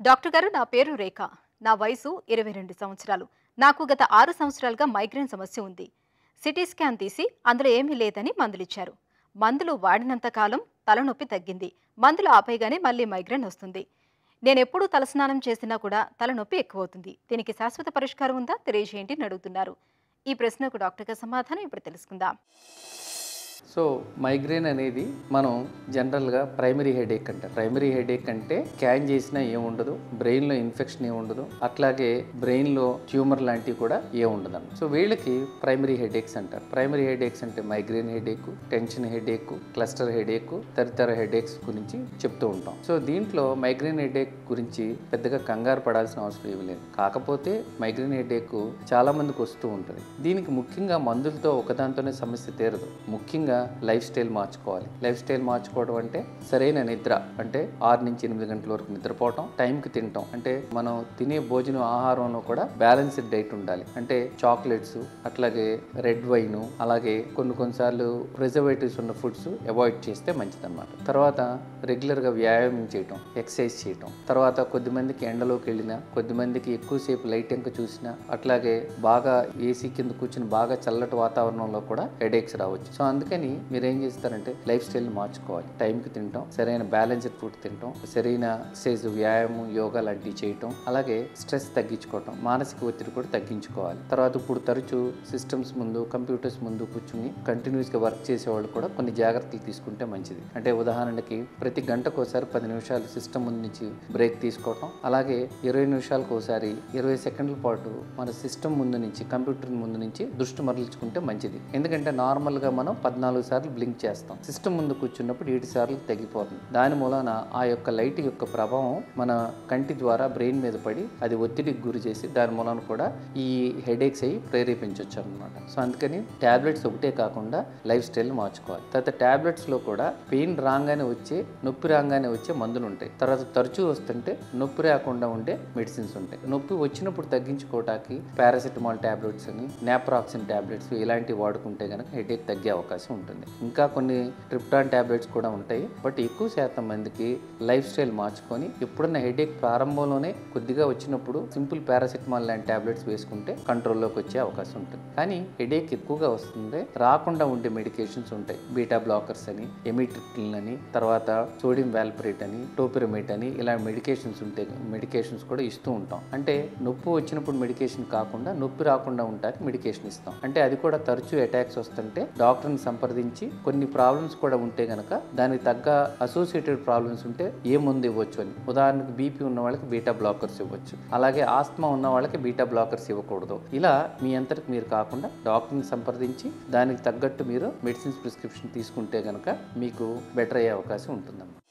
doctor గారు నా పేరు రేఖ నా వయసు ఇరవై రెండు సంవత్సరాలు నాకు గత ఆరు సంవత్సరాలుగా మైగ్రేన్ సమస్య ఉంది సిటీ స్కాన్ తీసి అందులో ఏమీ లేదని మందులిచ్చారు మందులు వాడినంత కాలం తలనొప్పి తగ్గింది మందులు ఆపేయగానే మళ్ళీ మైగ్రేన్ వస్తుంది నేను ఎప్పుడూ తలస్నానం చేసినా కూడా తలనొప్పి ఎక్కువ అవుతుంది దీనికి శాశ్వత పరిష్కారం ఉందా తెలియజేయండి అని అడుగుతున్నారు ఈ ప్రశ్నకు డాక్టర్ గారి సమాధానం ఇప్పుడు తెలుసుకుందాం సో మైగ్రేన్ అనేది మనం జనరల్గా ప్రైమరీ హెడేక్ అంటారు ప్రైమరీ హెడేక్ అంటే స్కాన్ చేసినా ఏముండదు బ్రెయిన్లో ఇన్ఫెక్షన్ ఏముండదు అట్లాగే బ్రెయిన్లో ట్యూమర్ లాంటివి కూడా ఏముండదు సో వీళ్ళకి ప్రైమరీ హెడేక్స్ అంటారు ప్రైమరీ హెడేక్స్ అంటే migraine headache tension headache cluster headache తదితర హెడేక్స్ గురించి చెప్తూ ఉంటాం సో దీంట్లో మైగ్రేన్ హెడేక్ గురించి పెద్దగా కంగారు పడాల్సిన అవసరం ఏమీ లేదు కాకపోతే మైగ్రేన్ హెడేక్ చాలా మందికి వస్తూ ఉంటుంది దీనికి ముఖ్యంగా మందులతో ఒకదాంతోనే సమస్య తీరదు ముఖ్యంగా లైఫ్ స్టైల్ మార్చుకోవాలి లైఫ్ స్టైల్ మార్చుకోవడం అంటే సరైన నిద్ర అంటే ఆరు నుంచి ఎనిమిది గంటల వరకు నిద్రపోవటం టైంకి తినటం అంటే మనం తినే భోజనం ఆహారంలో కూడా బ్యాలెన్స్డ్ డైట్ ఉండాలి అంటే చాక్లెట్స్ అట్లాగే రెడ్ వైన్ అలాగే కొన్ని కొన్నిసార్లు ప్రిజర్వేటివ్స్ ఉన్న ఫుడ్స్ అవాయిడ్ చేస్తే మంచిదన్నమాట తర్వాత రెగ్యులర్గా వ్యాయామం చేయటం ఎక్సర్సైజ్ చేయటం తర్వాత కొద్దిమందికి ఎండలోకి వెళ్ళినా కొద్దిమందికి ఎక్కువసేపు లైట్ ఎంక చూసినా అట్లాగే బాగా ఏసీ కింద కూర్చుని బాగా చల్లటి వాతావరణంలో కూడా హెడేక్స్ రావచ్చు సో అందుకని మీరు ఏం చేస్తారంటే లైఫ్ స్టైల్ మార్చుకోవాలి టైంకి తినటం సరైన బ్యాలెన్స్డ్ ఫుడ్ తినటం సరైన ఎక్సర్సైజ్ వ్యాయామం యోగా లాంటివి చేయటం అలాగే స్ట్రెస్ తగ్గించుకోవటం మానసిక ఒత్తిడి కూడా తగ్గించుకోవాలి తర్వాత ఇప్పుడు తరచూ సిస్టమ్స్ ముందు కంప్యూటర్స్ ముందు కూర్చుని కంటిన్యూస్గా వర్క్ చేసే వాళ్ళు కూడా కొన్ని జాగ్రత్తలు తీసుకుంటే మంచిది అంటే ఉదాహరణకి ప్రతి గంటకు ఒకసారి పది నిమిషాలు సిస్టమ్ ముందు నుంచి బ్రేక్ తీసుకోవటం అలాగే ఇరవై నిమిషాలకు ఒకసారి ఇరవై సెకండ్ల పాటు మన సిస్టమ్ ముందు నుంచి కంప్యూటర్ ముందు నుంచి దృష్టి మరల్చుకుంటే మంచిది ఎందుకంటే నార్మల్గా మనం పద్నాలుగు సార్లు బ్లింక్ చేస్తాం సిస్టమ్ ముందు కూర్చున్నప్పుడు ఏడు సార్లు తగ్గిపోతుంది దాని మూలాన ఆ యొక్క లైట్ యొక్క ప్రభావం మన కంటి ద్వారా బ్రెయిన్ మీద పడి అది ఒత్తిడికి గురి చేసి దాని మూలాన కూడా ఈ హెడేక్స్ అయ్యి ప్రేరేపించవచ్చు అనమాట సో అందుకని ట్యాబ్లెట్స్ ఒకటే కాకుండా లైఫ్ స్టైల్ మార్చుకోవాలి తర్వాత ట్యాబ్లెట్స్లో కూడా పెయిన్ రాగానే వచ్చే నొప్పి రాగానే వచ్చే మందులు ఉంటాయి తర్వాత తరచూ వస్తుంటే నొప్పి రాకుండా ఉండే మెడిసిన్స్ ఉంటాయి నొప్పి వచ్చినప్పుడు తగ్గించుకోవటానికి పారాసెటమాల్ ట్యాబ్లెట్స్ అని నాప్రాక్సిన్ ట్యాబ్లెట్స్ ఇలాంటివి వాడుకుంటే కనుక హెడేక్ తగ్గే అవకాశం ఉంటుంది ఇంకా కొన్ని ట్రిప్టాన్ ట్యాబ్లెట్స్ కూడా ఉంటాయి బట్ ఎక్కువ శాతం మందికి లైఫ్ స్టైల్ మార్చుకొని ఎప్పుడన్నా హెడేక్ ప్రారంభంలోనే కొద్దిగా వచ్చినప్పుడు సింపుల్ పారాసెటమాల్ లాంటి ట్యాబ్లెట్స్ వేసుకుంటే కంట్రోల్లోకి వచ్చే అవకాశం ఉంటుంది కానీ హెడేక్ ఎక్కువగా వస్తుంది రాకుండా ఉండే మెడికేషన్స్ ఉంటాయి బీటా బ్లాకర్స్ అని ఎమిట్రిప్టిన్ అని తర్వాత సోడియం వాల్పరేట్ అని టోపిరమేట్ అని ఇలా మెడికేషన్స్ ఉంటాయి మెడికేషన్స్ కూడా ఇస్తూ ఉంటాం అంటే నొప్పి వచ్చినప్పుడు మెడికేషన్ కాకుండా నొప్పి రాకుండా ఉండటానికి మెడికేషన్ ఇస్తాం అంటే అది కూడా తరచూ అటాక్స్ వస్తుంటే డాక్టర్ని సంప్రదించి కొన్ని ప్రాబ్లమ్స్ కూడా ఉంటే గనక దానికి తగ్గ అసోసియేటెడ్ ప్రాబ్లమ్స్ ఉంటే ఏ మందు ఇవ్వచ్చు అని ఉదాహరణకు బీపీ ఉన్న వాళ్ళకి బీటా బ్లాకర్స్ ఇవ్వచ్చు అలాగే ఆస్మా ఉన్న వాళ్ళకి బీటా బ్లాకర్స్ ఇవ్వకూడదు ఇలా మీ అంతటికి మీరు కాకుండా డాక్టర్ని సంప్రదించి దానికి తగ్గట్టు మీరు మెడిసిన్స్ ప్రిస్క్రిప్షన్ తీసుకుంటే కనుక మీకు బెటర్ అయ్యే అవకాశం ఉంటుందన్నమాట